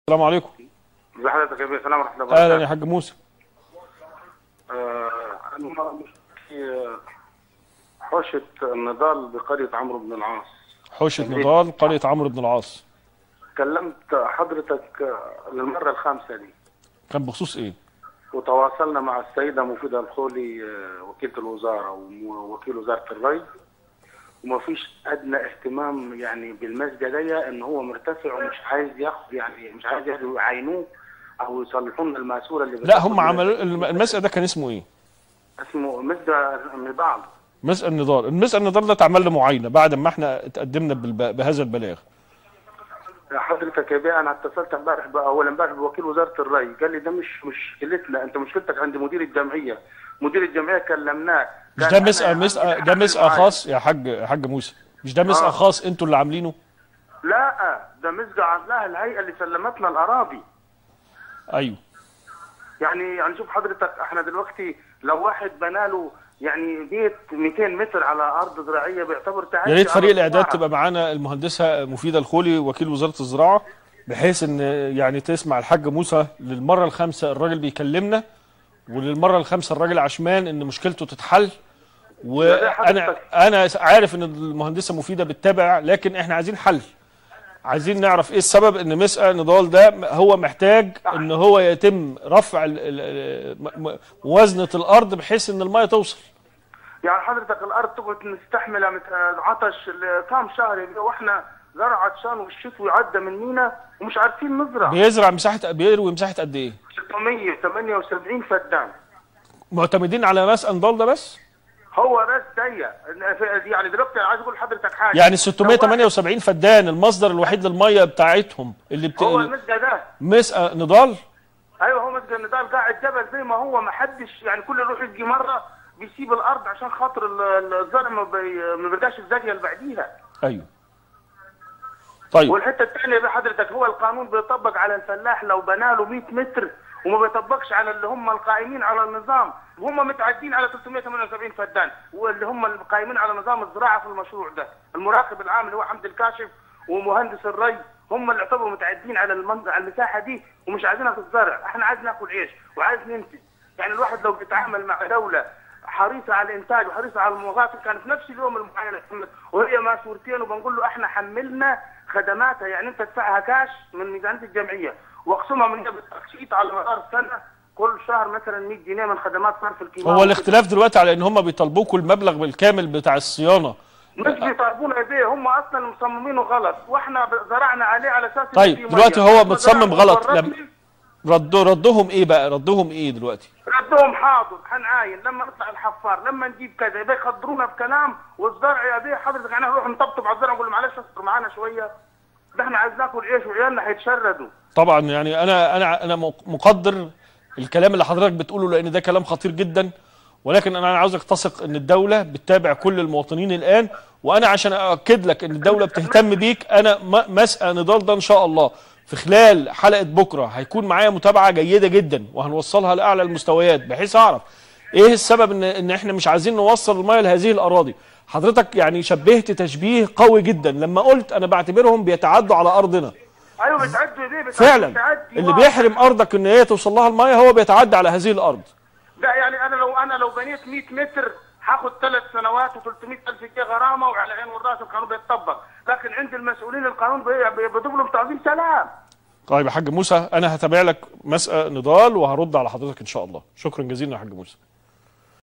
السلام عليكم ازي حضرتك يا بيه السلام ورحمه الله وبركاته اهلا يا حاج موسى آه، انا مش في حوشة النضال بقرية عمرو بن العاص حوشة نضال قرية عمرو بن العاص كلمت حضرتك آه، للمرة الخامسة دي كان بخصوص ايه وتواصلنا مع السيدة مفيدة الخولي آه، وكيلة الوزارة ووكيل وزارة الري وما فيش أدنى اهتمام يعني بالمسجد دي إن هو مرتفع ومش عايز ياخد يعني مش عايز ياخدوا يعينوه أو يصلحوا لنا الماسورة اللي لا بتاخد هم من- عملوا الم- المسألة ده كان اسمه ايه اسمه مسجد من بعض مسأل نضال المسأل نضال ده اتعمل له معاينة بعد ما احنا اتقدمنا بالب- بهذا البلاغ يا حضرتك يا بيه انا اتصلت امبارح بقى اول امبارح بوكيل وزاره الري قال لي ده مش مشكلتنا انت مشكلتك عند مدير الجمعيه مدير الجمعيه كلمناه مش قال ده أنا مسأل عندي مسأل ده حق مسأل معايا. خاص يا حاج يا حاج موسى مش ده مسأل آه. خاص انتوا اللي عاملينه لا ده مسجد عاملاها الهيئه اللي سلمتنا الاراضي ايوه يعني يعني شوف حضرتك احنا دلوقتي لو واحد بناله يعني بيت 200 متر على ارض زراعيه بيعتبر تعدي يا ريت على فريق الاعداد الزراعة. تبقى معانا المهندسه مفيده الخولي وكيل وزاره الزراعه بحيث ان يعني تسمع الحاج موسى للمره الخامسه الراجل بيكلمنا وللمره الخامسه الراجل عشمان ان مشكلته تتحل وانا حضرتك. انا عارف ان المهندسه مفيده بتتابع لكن احنا عايزين حل عايزين نعرف ايه السبب ان مسأل نضال ده هو محتاج ان هو يتم رفع ال- ال- ال- م- م- موازنه الارض بحيث ان الميه توصل يعني حضرتك الارض تقعد نستحمل مت- العطش ل- كام شهر يبقى واحنا زرع عطشان والشتوي عدى من مينا ومش عارفين نزرع بيزرع مساحه بيروي مساحه قد ايه 678 فدان معتمدين على مسأل نضال ده بس هو بس ضيق يعني دلوقتي عايز اقول لحضرتك حاجه يعني لو 678 فدان المصدر الوحيد للميه بتاعتهم اللي واحد- هو بت... المسجد ده مسأل نضال ايوه هو مسجد النضال قاعد جبل زي ما هو ما حدش يعني كل يروح يجي مره بيسيب الارض عشان خاطر ال- ال- الزرع ما, بي ما بيرجعش الزاويه اللي بعديها ايوه طيب والحته الثانيه بقى حضرتك هو القانون بيطبق على الفلاح لو بناله 100 متر وما بيطبقش على اللي هم القائمين على النظام وهم متعدين على 378 فدان واللي هم القائمين على نظام الزراعه في المشروع ده المراقب العام اللي هو حمد الكاشف ومهندس الري هم اللي يعتبروا متعدين على المنطقه على المساحه دي ومش عايزينها تتزرع احنا عايز ناكل عيش وعايز ننتج يعني الواحد لو بيتعامل مع دوله حريصه على الانتاج وحريصه على المواطن كان في نفس اليوم المعين يا محمد وهي ماسورتين وبنقول له احنا حملنا خدماتها يعني انت تدفعها كاش من ميزانيه الجمعيه واقسمها من جنب التقسيط على مدار السنه كل شهر مثلا 100 جنيه من خدمات صرف الكيماوي هو الاختلاف دلوقتي على ان هم بيطالبوكوا المبلغ بالكامل بتاع الصيانه مش بيطالبونا بيه هم اصلا مصممينه غلط واحنا ب- زرعنا عليه على اساس إن طيب، في مية. دلوقتي هو إحنا متصمم زرعنا غلط. ورطنا، لم- ردوا ردهم ايه بقى ردهم ايه دلوقتي ردهم حاضر حنعاين لما نطلع الحفار لما نجيب كذا يبقى يخدرونا بكلام والزرع يا بيه حضرتك يعني نروح نطبطب على الزرع نقول له معلش اصبر معانا شويه ده احنا عايز ناكل عيش وعيالنا هيتشردوا طبعا يعني انا انا انا مق- مقدر الكلام اللي حضرتك بتقوله لان ده كلام خطير جدا ولكن انا عاوزك تثق ان الدوله بتتابع كل المواطنين الان وانا عشان ااكد لك ان الدوله بتهتم بيك انا م- مسأل نضال ده ان شاء الله في خلال حلقه بكره هيكون معايا متابعه جيده جدا وهنوصلها لاعلى المستويات بحيث اعرف ايه السبب ان ان احنا مش عايزين نوصل الميه لهذه الاراضي حضرتك يعني شبهت تشبيه قوي جدا لما قلت انا بعتبرهم بيتعدوا على ارضنا ايوه بتعدوا ليه بتعدوا فعلا بتعدي اللي واحد. بيحرم ارضك ان هي توصل لها الميه هو بيتعدى على هذه الارض لا يعني انا لو انا لو بنيت 100 متر هاخد ثلاث سنوات و300 الف جنيه غرامه وعلى عين والراس القانون بيتطبق لكن عند المسؤولين القانون بي- بي- بيضرب لهم تعظيم سلام طيب يا حاج موسى انا هتابع لك مسألة نضال وهرد على حضرتك ان شاء الله شكرا جزيلا يا حاج موسى